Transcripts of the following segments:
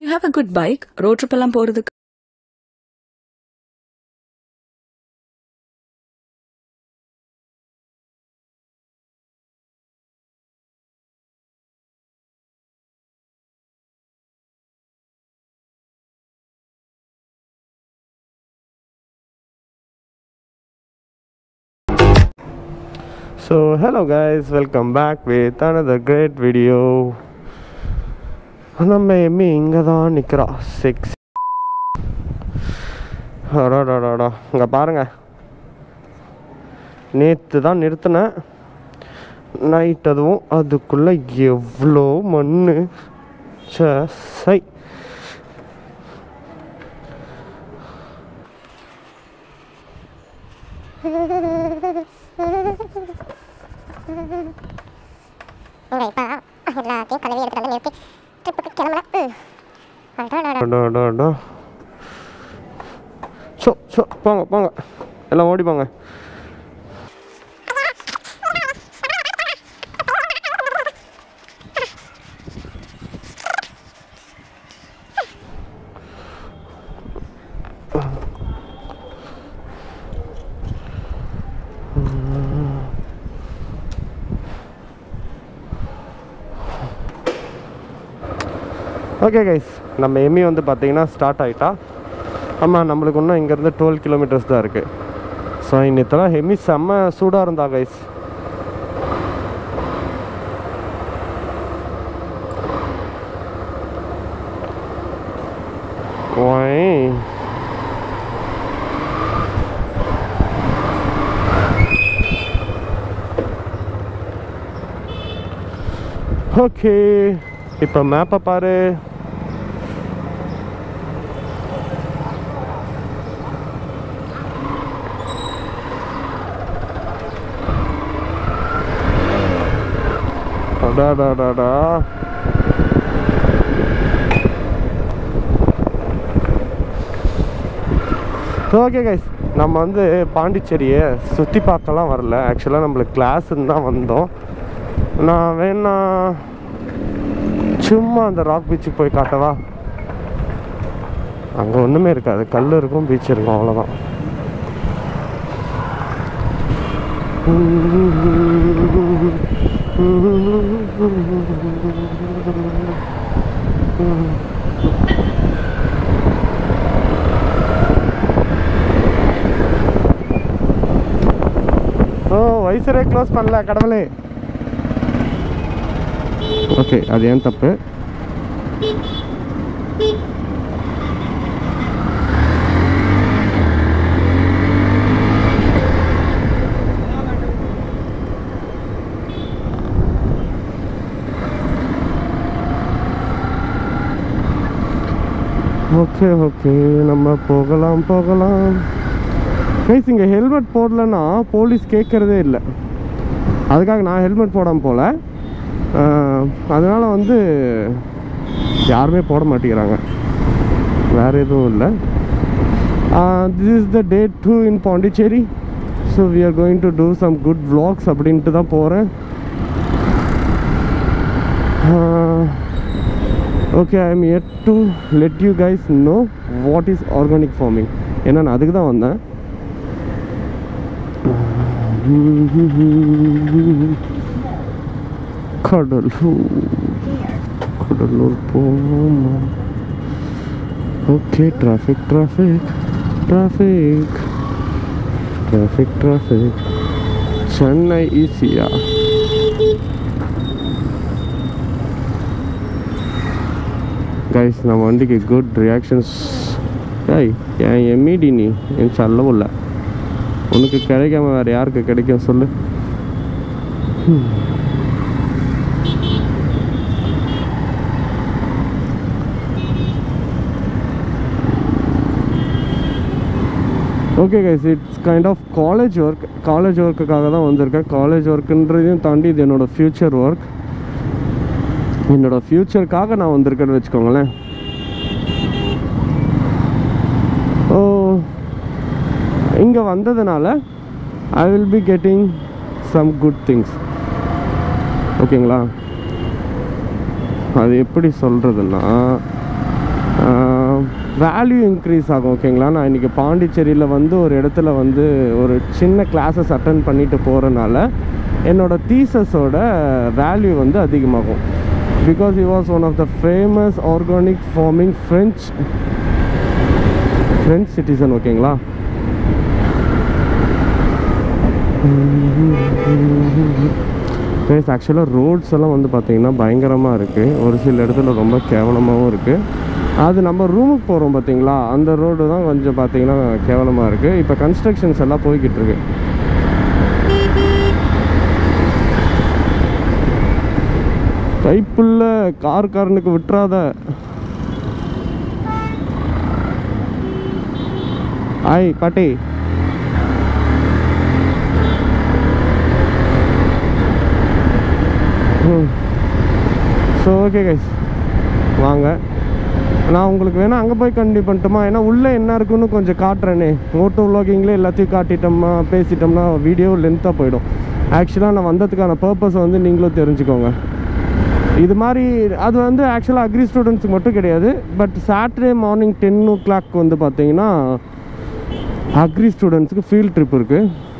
You have a good bike road trip எல்லாம் போறதுக்கு So hello guys, welcome back with another great video. நம்ம Emmy இங்கே தான் நிற்கிறா சிக்ஸ் அடாடாடாடா இங்கே பாருங்க நேற்று தான் நிறுத்தினேன் நைட் அதுவும் அதுக்குள்ளே எவ்வளோ மண் சை இங்கே இப்போ எல்லாத்தையும் கழுவி எடுத்துட்டு வந்து நிறுத்தி ட்ரிப்புக்கு கிளம்புறேன் ம் அடடடா. அடாடாடா ஸோ ஸோ போங்க போங்க எல்லாம் ஓடி போங்க ஓகே கைஸ் நம்ம எம்மி வந்து பார்த்தீங்கன்னா ஸ்டார்ட் ஆகிட்டா ஆமாம் நம்மளுக்கு இன்னும் இங்கேருந்து டுவெல் கிலோமீட்டர்ஸ் தான் இருக்குது ஸோ இன்னத்தெல்லாம் எம்மி செம்ம சூடாக இருந்தா கைஸ் ஒய் ஓகே இப்போ மேப்பை பாரு அடாடாடாடா ஓகே கைஸ் நம்ம வந்து பாண்டிச்சேரியை சுற்றி பார்க்கலாம் வரல ஆக்சுவலாக நம்மளுக்கு கிளாஸுன்னு தான் வந்தோம் நான் வேணா சும்மா அந்த ராக் பீச்சுக்கு போய் காட்டவா அங்கே ஒன்றுமே இருக்காது கல் இருக்கும் பீச் இருக்கும் அவ்வளோதான் ஓ வைசரே க்ளோஸ் பண்ணல கடவுளே ஓகே அது ஏன் தப்பு ஓகே ஓகே நம்ம போகலாம் போகலாம் கைஸ் இங்கே ஹெல்மெட் போடலன்னா போலீஸ் கேட்குறதே இல்லை அதுக்காக நான் ஹெல்மெட் போடாமல் போகல அதனால் வந்து யாருமே போட மாட்டேங்கிறாங்க வேறு எதுவும் இல்லை this is the day two in Pondicherry so we are going to do some good vlogs அப்படின்ட்டு தான் போகிறேன் okay I am at to let you guys know what is organic farming ஏன்னா நான் அதுக்கு தான் வந்தேன் கடலூர் கடலூர் போமா okay traffic traffic traffic traffic traffic Chennai ஈஸியா கைஸ் நம்ம வண்டிக்கு குட் ரியாக்ஷன்ஸ் ஏய் என் எம்இடி நீ என் சொல்லவும் இல்லை உனக்கு கிடைக்காம வேறு யாருக்கு கிடைக்கும் சொல்லு okay guys it's kind of college work college ஒர்க்குக்காக தான் வந்திருக்கேன் காலேஜ் ஒர்க்குன்றதையும் தாண்டி இது என்னோடய ஃப்யூச்சர் ஒர்க் என்னோடய ஃப்யூச்சருக்காக நான் வந்திருக்கேன்னு வச்சுக்கோங்களேன் ஓ இங்கே வந்ததுனால I will be getting some good things ஓகேங்களா அது எப்படி சொல்கிறதுன்னா வேல்யூ இன்க்ரீஸ் ஆகும் ஓகேங்களா நான் இன்றைக்கி பாண்டிச்சேரியில் வந்து ஒரு இடத்துல வந்து ஒரு சின்ன கிளாஸஸ் அட்டன் பண்ணிட்டு போகிறனால என்னோடய தீசஸோட வேல்யூ வந்து அதிகமாகும் because he was one of the famous organic farming French French citizen ஓகேங்களா ப்ளஸ் ஆக்சுவலாக ரோட்ஸ் எல்லாம் வந்து பார்த்திங்கன்னா பயங்கரமாக இருக்குது ஒரு சில இடத்துல ரொம்ப கேவலமாகவும் இருக்குது அது நம்ம ரூமுக்கு போகிறோம் பார்த்தீங்களா அந்த ரோடு தான் கொஞ்சம் பார்த்தீங்கன்னா கேவலமாக இருக்குது இப்போ கன்ஸ்ட்ரக்ஷன்ஸ் எல்லாம் போய்கிட்டு இருக்கு கைப்புள்ள கார் காரனுக்கு விட்டுறாத ஆய் பாட்டி ஸோ ஓகே கைஸ் வாங்க நான் உங்களுக்கு வேணால் அங்கே போய் கண்டி பண்ணட்டுமா ஏன்னா உள்ளே என்ன இருக்குன்னு கொஞ்சம் காட்டுறேனே மோட்டோ vloggingலே எல்லாத்தையும் காட்டிட்டோம்னா பேசிட்டோம்னா வீடியோ லென்த்தாக போயிடும் ஆக்சுவலாக நான் வந்ததுக்கான பர்பஸ் வந்து நீங்களும் தெரிஞ்சுக்கோங்க இது மாதிரி அது வந்து ஆக்சுவலாக அக்ரி ஸ்டூடெண்ட்ஸுக்கு மட்டும் கிடையாது but Saturday morning ten o'clock வந்து பார்த்தீங்கன்னா அக்ரி ஸ்டூடெண்ட்ஸுக்கு ஃபீல்ட் ட்ரிப் இருக்குது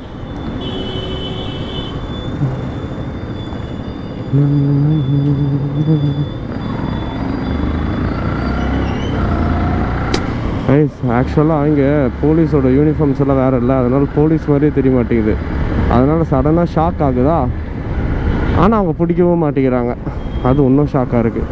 ஐஸ் ஆக்சுவலாக இங்கே போலீஸோட யூனிஃபார்ம்ஸ் எல்லாம் வேறு இல்லை அதனால் போலீஸ் மாதிரியே தெரிய மாட்டேங்குது அதனால் சடனாக ஷாக் ஆகுதா ஆனால் அவங்க பிடிக்கவும் மாட்டேங்கிறாங்க அது இன்னும் ஷாக்காக இருக்குது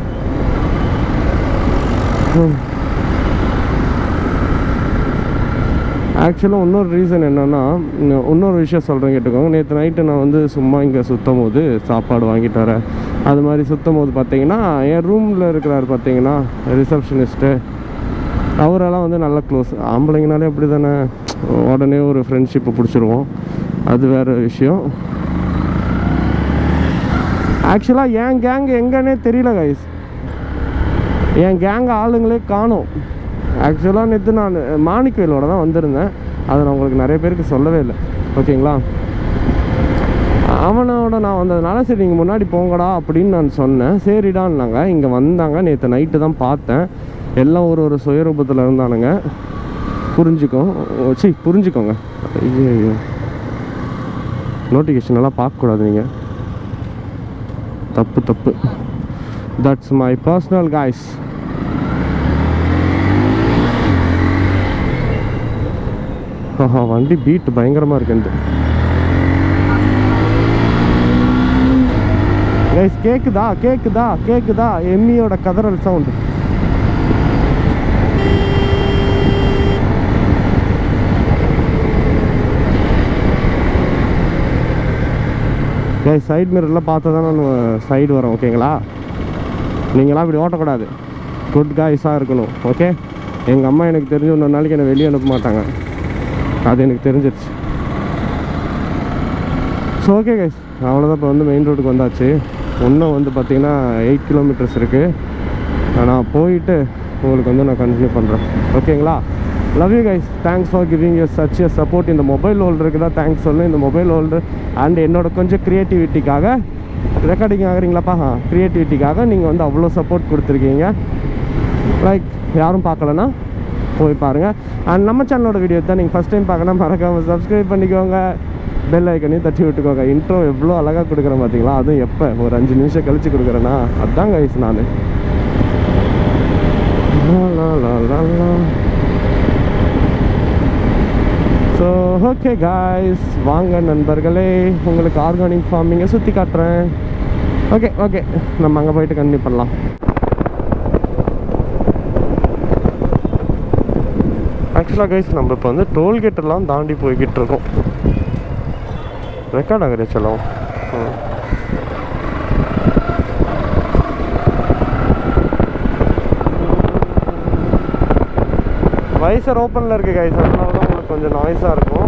ஆக்சுவலாக இன்னொரு ரீசன் என்னென்னா இன்னொரு விஷயம் சொல்கிறேன் கேட்டுக்கோங்க நேற்று நைட்டு நான் வந்து சும்மா இங்கே சுத்தம் போது சாப்பாடு வாங்கிட்டு வரேன் அது மாதிரி சுத்தம் போது பார்த்தீங்கன்னா என் ரூமில் இருக்கிறார் பார்த்தீங்கன்னா ரிசப்ஷனிஸ்ட்டு அவரெல்லாம் வந்து நல்ல க்ளோஸ் ஆம்பளைங்கனாலே அப்படி தானே உடனே ஒரு ஃப்ரெண்ட்ஷிப்பை பிடிச்சிருவோம் அது வேறு விஷயம் ஆக்சுவலாக என் கேங் எங்கன்னே தெரியல கைஸ் என் கேங் ஆளுங்களே காணோம் ஆக்சுவலாக நேற்று நான் மாணிக்கவேலோட தான் வந்திருந்தேன் அதை நான் உங்களுக்கு நிறைய பேருக்கு சொல்லவே இல்லை ஓகேங்களா அவனோட நான் வந்ததுனால சரி நீங்கள் முன்னாடி போங்கடா அப்படின்னு நான் சொன்னேன் சரிடான்னாங்க இங்கே வந்தாங்க நேற்று நைட்டு தான் பார்த்தேன் எல்லாம் ஒரு ஒரு சுயரூபத்தில் இருந்தானுங்க புரிஞ்சுக்கோ சி புரிஞ்சுக்கோங்க ஐயோ நோட்டிஃபிகேஷன் எல்லாம் பார்க்கக்கூடாது நீங்கள் தப்பு தப்பு தட்ஸ் மை பர்சனல் காய்ஸ் ஆஹா வண்டி பீட் பயங்கரமாக இருக்குது கைஸ் கேக்குதா கேக்குதா கேக்குதா எம்மியோட கதறல் சவுண்டு கைஸ் சைடு மிரரில் பார்த்தா தான் நான் சைடு வரேன் ஓகேங்களா நீங்களாம் இப்படி ஓட்டக்கூடாது குட் காய்ஸாக இருக்கணும் ஓகே எங்கள் அம்மா எனக்கு தெரிஞ்சு இன்னொரு நாளைக்கு என்னை வெளியே அனுப்ப மாட்டாங்க அது எனக்கு தெரிஞ்சிருச்சு ஸோ ஓகே கைஸ் அவ்வளோதான் இப்போ வந்து மெயின் ரோடுக்கு வந்தாச்சு இன்னும் வந்து பார்த்தீங்கன்னா எயிட் கிலோமீட்டர்ஸ் இருக்குது நான் போயிட்டு உங்களுக்கு வந்து நான் கண்டினியூ பண்ணுறேன் ஓகேங்களா love you guys thanks for giving you such a support இந்த மொபைல் ஹோல்டருக்கு தான் தேங்க்ஸ் சொல்லணும் இந்த மொபைல் ஹோல்டர் அண்ட் என்னோட கொஞ்சம் க்ரியேட்டிவிட்டிக்காக ரெக்கார்டிங் ஆகுறீங்களாப்பா ஆ க்ரியேட்டிவிட்டிக்காக நீங்கள் வந்து அவ்வளோ சப்போர்ட் கொடுத்துருக்கீங்க லைக் யாரும் பார்க்கலனா போய் பாருங்கள் அண்ட் நம்ம சேனலோட வீடியோ தான் நீங்கள் ஃபஸ்ட் டைம் பார்க்கணும் மறக்காமல் சப்ஸ்கிரைப் பண்ணிக்கோங்க பெல் ஐக்கனையும் தட்டி விட்டுக்கோங்க இன்ட்ரோ எவ்வளோ அழகாக கொடுக்குறேன் பார்த்தீங்களா அதுவும் எப்போ ஒரு அஞ்சு நிமிஷம் கழிச்சு கொடுக்குறேன்னா அதான் கைஸ் நான் ஸோ ஓகே காய்ஸ் வாங்க நண்பர்களே உங்களுக்கு ஆர்கானிக் ஃபார்மிங்கை சுற்றி காட்டுறேன் ஓகே ஓகே நம்ம அங்கே போயிட்டு கண்டினியூ பண்ணலாம் ஆக்சுவலாக கைஸ் நம்ம இப்போ வந்து டோல்கேட்டெல்லாம் தாண்டி போய்கிட்டு இருக்கோம் ரெக்கார்ட் ஆகுது செல்லம் வைசர் ஓப்பனில் இருக்குது கைஸ் அதனால தான் உங்களுக்கு கொஞ்சம் நாய்ஸாக இருக்கும்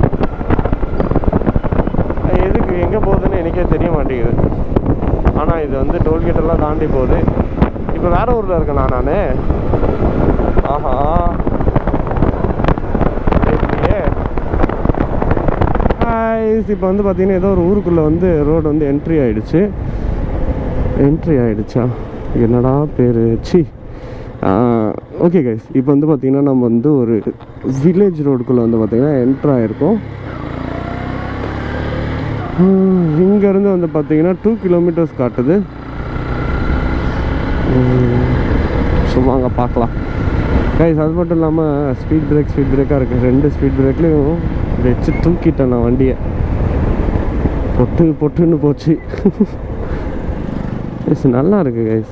அது எதுக்கு எங்கே போகுதுன்னு எனக்கே தெரிய மாட்டேங்குது ஆனால் இது வந்து டோல்கேட்டெல்லாம் தாண்டி போகுது இப்போ வேற ஊரில் இருக்கேனா நான் ஆஹா தெரியலையே ஹாய்ஸ் இப்போ வந்து பார்த்தீங்கன்னா ஏதோ ஒரு ஊருக்குள்ளே வந்து ரோடு வந்து என்ட்ரி ஆயிடுச்சு என்ட்ரி ஆயிடுச்சா என்னடா பேர் சி ஓகே கைஸ் இப்போ வந்து பார்த்தீங்கன்னா நம்ம வந்து ஒரு வில்லேஜ் ரோடுக்குள்ளே வந்து பார்த்தீங்கன்னா என்ட்ரு ஆகிருக்கோம் இங்கேருந்து வந்து பார்த்தீங்கன்னா டூ கிலோமீட்டர்ஸ் காட்டுது சும்மா அங்கே பார்க்கலாம் கைஸ் அது மட்டும் இல்லாமல் ஸ்பீட் பிரேக் ஸ்பீட் பிரேக்காக இருக்குது ரெண்டு ஸ்பீட் பிரேக்லேயும் வச்சு தூக்கிட்டேன் நான் வண்டியை பொட்டு பொட்டுன்னு போச்சு கைஸ் நல்லா இருக்கு கைஸ்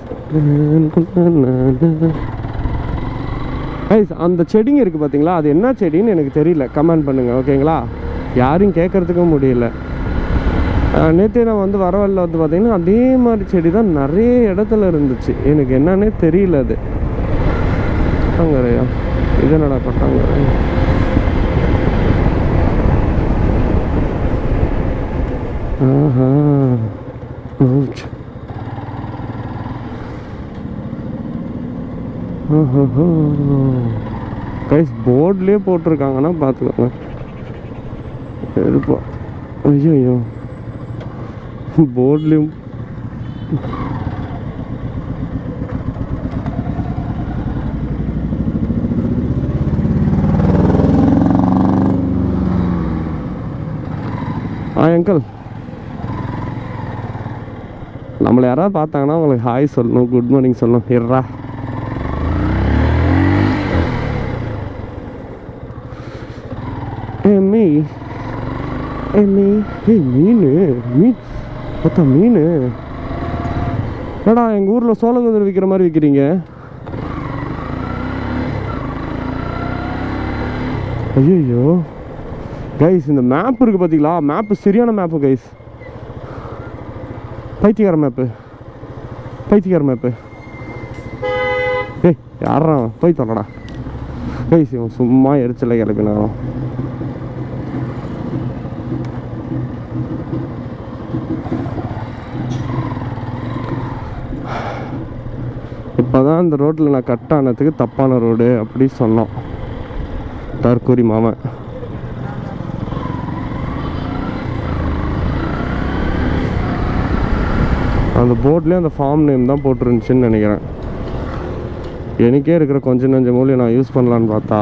கைஸ் அந்த செடிங்க இருக்குது பார்த்தீங்களா அது என்ன செடின்னு எனக்கு தெரியல கமெண்ட் பண்ணுங்கள் ஓகேங்களா யாரையும் கேட்குறதுக்கும் முடியல நேற்று நான் வந்து வரவழில் வந்து பார்த்தீங்கன்னா அதே மாதிரி செடி தான் நிறைய இடத்துல இருந்துச்சு எனக்கு என்னன்னே தெரியல அது கொட்டாங்கரையா இது என்னடா கொட்டாங்கரை ஆஹா ouch. ஓஹோஹோ. கைஸ் போர்ட்லேயே போட்டிருக்காங்கன்னா பார்த்துக்கோங்க இருப்பா ஐயோ போர்ட்லேயும் ஆ அங்கிள் நம்மளை யாராவது பார்த்தாங்கன்னா உங்களுக்கு ஹாய் சொல்லணும் குட் மார்னிங் சொல்லணும் இர்ரா ஏ மீ ஏ மீ ஏய் மீன் மீன் பார்த்தா மீன் ஏடா எங்கள் ஊரில் சோளங்குதிரை விற்கிற மாதிரி விற்கிறீங்க ஐயோ கைஸ் இந்த மேப் இருக்குது பார்த்தீங்களா மேப்பு சரியான மேப்பு கைஸ் பைத்தியக்கார மேப்பு பைத்தியக்கார மேப்பு ஏய் யாரா போய் தொல்லடா கைஸ் இவன் சும்மா எரிச்சலை கிளப்பினான் இப்போ தான் இந்த ரோட்டில் நான் கட் ஆனதுக்கு தப்பான ரோடு அப்படி சொன்னோம் தற்கூரி மாமன் அந்த போர்ட்லேயே அந்த ஃபார்ம் நேம் தான் போட்டிருந்துச்சின்னு நினைக்கிறேன் எனக்கே இருக்கிற கொஞ்ச நஞ்ச மூலியம் நான் யூஸ் பண்ணலான்னு பார்த்தா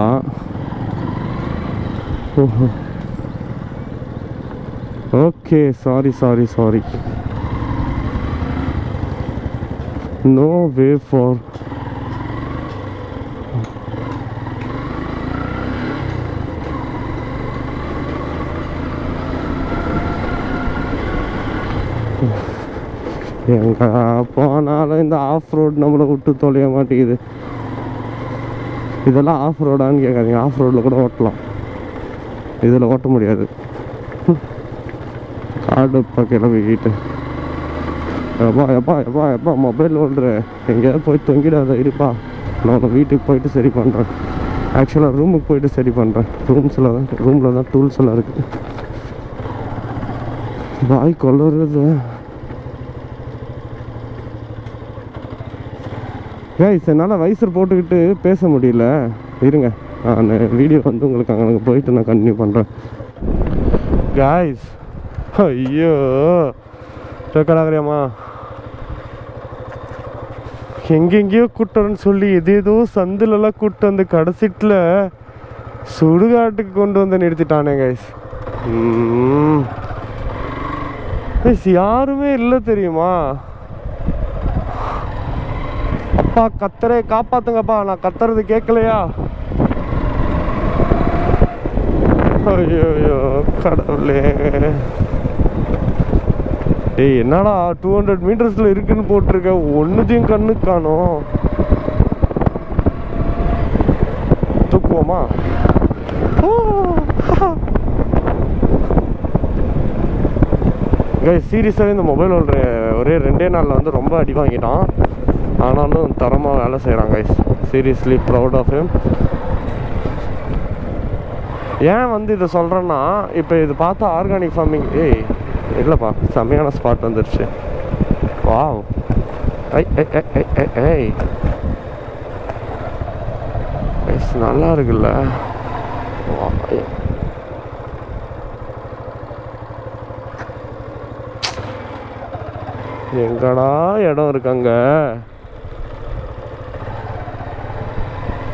okay sorry sorry sorry no way for எங்க போனாலும் இந்த ஆஃப் ரோடு நம்மளை விட்டு தொலைய மாட்டேங்குது இதெல்லாம் ஆஃப் ரோடான்னு கேட்காதீங்க ஆஃப் ரோடில் கூட ஓட்டலாம் இதில் ஓட்ட முடியாது காடு இப்போ கிளம்பிக்கிட்டு எப்பா எப்பா எப்பா எப்பா மொபைல் ஓடுற எங்கேயாவது போய் தொங்கிடாத இருப்பா நான் உன்னை வீட்டுக்கு போயிட்டு சரி பண்ணுறேன் ஆக்சுவலாக ரூமுக்கு போயிட்டு சரி பண்ணுறேன் ரூம்ஸில் தான் ரூமில் தான் டூல்ஸ் எல்லாம் இருக்குது வாய் கொள்ளுறது கைஸ் என்னால் வைசர் போட்டுக்கிட்டு பேச முடியல இருங்க நான் வீடியோ வந்து உங்களுக்கு அங்கே போயிட்டு நான் கண்டினியூ பண்ணுறேன் காய்ஸ் ஐயோ ரெக்கார்டாகிறியாம்மா எங்கெங்கேயோ கூட்டம்னு சொல்லி எது ஏதோ சந்துலலாம் கூட்டு வந்து கடைசிட்டில் சுடுகாட்டுக்கு கொண்டு வந்து நிறுத்திட்டானே கைஸ் கைஸ் யாருமே இல்லை தெரியுமா அப்பா கத்தரே காப்பாத்துங்கப்பா நான் கத்துறது கேட்கலையா ஐயோ கடவுளே டேய் என்னடா டூ ஹண்ட்ரட் மீட்டர்ஸில் இருக்குன்னு போட்டிருக்க ஒன்றுத்தையும் கண்ணு காணோம் தூக்குவோமா சீரியஸாகவே இந்த மொபைல் ஒரு ஒரே ரெண்டே நாளில் வந்து ரொம்ப அடி வாங்கிட்டான் ஆனாலும் தரமாக வேலை செய்கிறாங்க guys seriously proud of him ஏன் வந்து இதை சொல்கிறேன்னா இப்போ இது பார்த்தா ஆர்கானிக் ஃபார்மிங் ஏய் இல்லைப்பா செம்மையான ஸ்பாட் வந்துருச்சு வாவ் ஐ ஐ ஐ ஐ ஐ ஏய் Guys, நல்லா இருக்குல்ல வா, ஐ- எங்கடா இடம் இருக்காங்க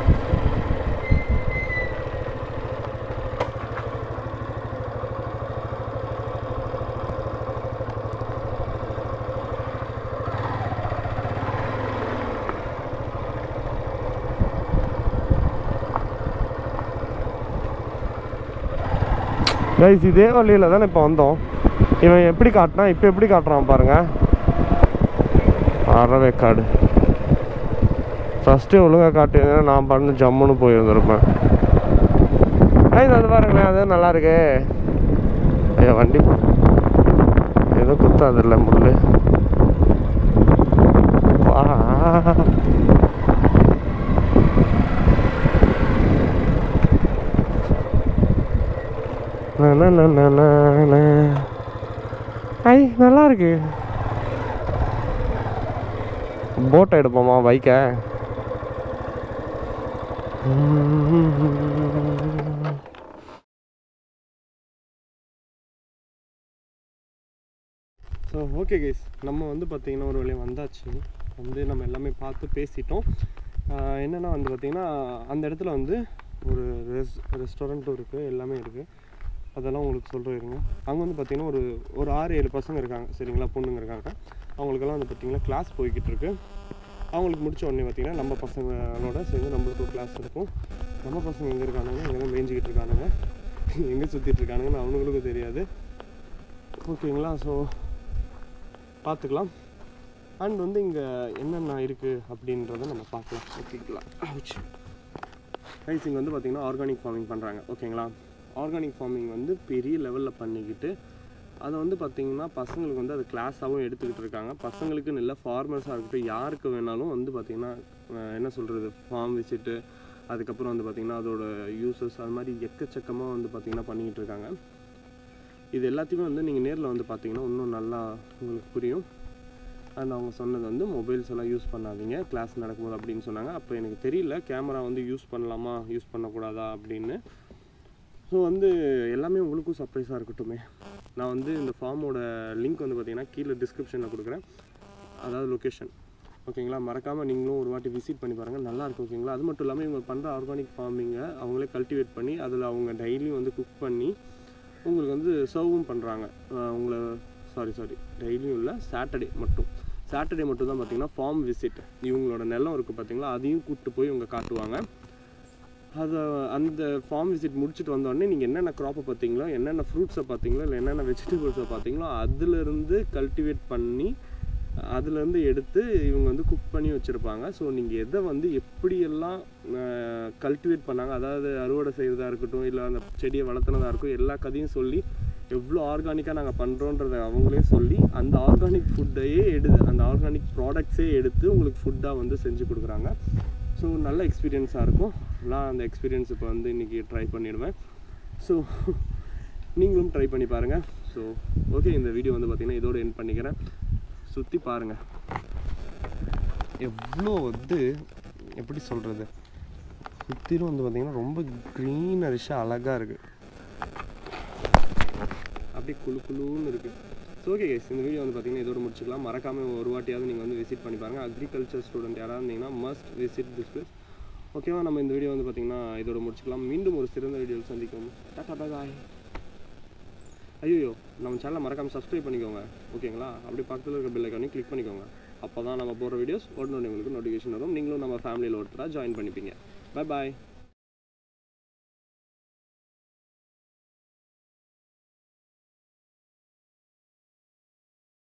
கைஸ் இதே வழியில் தானே இப்போ வந்தோம் இவன் எப்படி காட்டினா இப்போ எப்படி காட்டுறான் பாருங்க அறவேக்காடு ஃபஸ்ட்டு ஒழுங்காக காட்டியிருந்தேன் நான் பண்ண ஜம்முன்னு போயிருந்திருப்பேன் கைஸ் அது பாருங்களேன் அது நல்லா இருக்கு ஐயா வண்டி போ- ஏதோ குத்தாது இல்லை முள்ளு வா நா, நா, நா, நா, நா, நா. ஐ நல்லா இருக்கு போட் எடுப்போமா பைக்கை ஸோ ஓகே கைஸ் நம்ம வந்து பார்த்திங்கன்னா ஒரு வழியாக வந்தாச்சு வந்து நம்ம எல்லாமே பார்த்து பேசிட்டோம் ஆஹ் என்னென்னா வந்து பார்த்திங்கன்னா அந்த இடத்துல வந்து ஒரு ரெஸ் ரெஸ்டாரண்ட்டும் இருக்குது எல்லாமே இருக்குது அதெல்லாம் உங்களுக்கு சொல்கிறேங்க அங்கே வந்து பார்த்திங்கன்னா ஒரு ஒரு ஆறு ஏழு பசங்க இருக்காங்க சரிங்களா பொண்ணுங்க இருக்காங்க அவங்களுக்கெல்லாம் வந்து பார்த்திங்கன்னா கிளாஸ் போய்கிட்டு இருக்கு அவங்களுக்கு முடிச்ச உடனே பார்த்திங்கன்னா நம்ம பசங்களோட சேர்ந்து நம்மளுக்கு ஒரு கிளாஸ் இருக்கும் நம்ம பசங்க எங்கே இருக்கானுங்க எங்கே தான் மேய்ஞ்சிக்கிட்டு இருக்கானுங்க எங்கே சுற்றிட்டு இருக்கானுங்கன்னு அவனுங்களுக்கும் தெரியாது ஓகேங்களா ஸோ பார்த்துக்கலாம் அண்ட் வந்து இங்கே என்னென்ன இருக்குது அப்படின்றத நம்ம பார்க்கலாம் ஓகேங்களா ரைஸ் இங்கே வந்து பார்த்திங்கன்னா ஆர்கானிக் ஃபார்மிங் பண்ணுறாங்க ஓகேங்களா ஆர்கானிக் ஃபார்மிங் வந்து பெரிய லெவலில் பண்ணிக்கிட்டு அதை வந்து பார்த்திங்கன்னா பசங்களுக்கு வந்து அது கிளாஸாகவும் எடுத்துக்கிட்டு இருக்காங்க பசங்களுக்கு நல்ல ஃபார்மர்ஸாக இருக்கட்டும் யாருக்கு வேணாலும் வந்து பார்த்திங்கன்னா அஹ், என்ன சொல்கிறது ஃபார்ம் விசிட்டு அதுக்கப்புறம் வந்து பார்த்திங்கன்னா அதோட யூசஸ் அது மாதிரி எக்கச்சக்கமாக வந்து பார்த்திங்கன்னா பண்ணிக்கிட்டு இருக்காங்க இது எல்லாத்தையுமே வந்து நீங்கள் நேரில் வந்து பார்த்தீங்கன்னா இன்னும் நல்லா உங்களுக்கு புரியும் அண்ட் அவங்க சொன்னது வந்து மொபைல்ஸ் எல்லாம் யூஸ் பண்ணாதீங்க கிளாஸ் நடக்கும்போது அப்படின்னு சொன்னாங்க அப்போ எனக்கு தெரியல கேமரா வந்து யூஸ் பண்ணலாமா யூஸ் பண்ணக்கூடாதா அப்படின்னு ஸோ வந்து எல்லாமே உங்களுக்கும் சர்ப்ரைஸாக இருக்கட்டுமே நான் வந்து இந்த ஃபார்மோட லிங்க் வந்து பார்த்தீங்கன்னா கீழே டிஸ்கிரிப்ஷனில் கொடுக்குறேன் அதாவது லொக்கேஷன் ஓகேங்களா மறக்காமல் நீங்களும் ஒரு வாட்டி விசிட் பண்ணி பாருங்கள் நல்லா இருக்கும் ஓகேங்களா அது மட்டும் இல்லாமல் இவங்க பண்ணுற ஆர்கானிக் ஃபார்மிங்கை அவங்களே கல்டிவேட் பண்ணி அதில் அவங்க டெய்லியும் வந்து குக் பண்ணி உங்களுக்கு வந்து சர்வும் பண்ணுறாங்க உங்களை சாரி சாரி டெய்லியும் இல்லை சாட்டர்டே மட்டும் சாட்டர்டே மட்டும் தான் பார்த்தீங்கன்னா ஃபார்ம் விசிட் இவங்களோட நிலம் இருக்குது பார்த்தீங்களா அதையும் கூப்பிட்டு போய் இவங்க காட்டுவாங்க அதை அந்த ஃபார்ம் விசிட் முடிச்சுட்டு வந்த உடனே நீங்கள் என்னென்ன க்ராப்பை பார்த்தீங்களோ என்னென்ன ஃப்ரூட்ஸை பார்த்தீங்களோ இல்லை என்னென்ன வெஜிடபிள்ஸை பார்த்தீங்களோ அதுலேருந்து கல்டிவேட் பண்ணி அதுலேருந்து எடுத்து இவங்க வந்து குக் பண்ணி வச்சுருப்பாங்க ஸோ நீங்கள் எதை வந்து எப்படியெல்லாம் கல்டிவேட் பண்ணாங்க அதாவது அறுவடை செய்கிறதா இருக்கட்டும் இல்லை அந்த செடியை வளர்த்துனதா இருக்கும் எல்லா கதையும் சொல்லி எவ்வளோ ஆர்கானிக்காக நாங்கள் பண்ணுறோன்றத அவங்களே சொல்லி அந்த ஆர்கானிக் ஃபுட்டையே எடுத்து அந்த ஆர்கானிக் ப்ராடக்ட்ஸே எடுத்து உங்களுக்கு ஃபுட்டாக வந்து செஞ்சு கொடுக்குறாங்க ஸோ நல்ல எக்ஸ்பீரியன்ஸாக இருக்கும் நான் அந்த எக்ஸ்பீரியன்ஸ் இப்போ வந்து இன்றைக்கி ட்ரை பண்ணிடுவேன் ஸோ நீங்களும் ட்ரை பண்ணி பாருங்கள் ஸோ ஓகே இந்த வீடியோ வந்து பார்த்திங்கன்னா இதோட எண்ட் பண்ணிக்கிறேன் சுற்றி பாருங்கள் எவ்வளோ வந்து எப்படி சொல்கிறது சுற்றிலும் வந்து பார்த்திங்கன்னா ரொம்ப க்ரீனரிஷாக அழகாக இருக்குது அப்படியே குளு குளுன்னு இருக்குது ஸோ ஓகே கைஸ் இந்த வீடியோ வந்து பார்த்தீங்கன்னா இதோட முடிச்சுக்கலாம் மறக்காமல் ஒரு வாட்டியாவது நீங்கள் வந்து விசிட் பண்ணி பாருங்கள் அக்ரிகல்ச்சர் ஸ்டூடெண்ட் யாராவது இருந்தீங்கன்னா மஸ்ட் விசிட் திஸ் பிளேஸ் ஓகேவா நம்ம இந்த வீடியோ வந்து பார்த்தீங்கன்னா இதோட முடிச்சுக்கலாம் மீண்டும் ஒரு சிறந்த வீடியோவில் சந்திக்கும் டாடா பாய் ஐயோ நம்ம சேனலை மறக்காமல் சப்ஸ்கிரைப் பண்ணிக்கோங்க ஓகேங்களா அப்படியே பக்கத்தில் இருக்க பெல் ஐக்கானையும் கிளிக் பண்ணிக்கோங்க அப்போ தான் நம்ம போடுற வீடியோஸ் உடனே உங்களுக்கு நோட்டிஃபிகேஷன் வரும் நீங்களும் நம்ம ஃபேமிலியில் ஒருத்தராக ஜாயின் பண்ணிப்பீங்க பை பாய்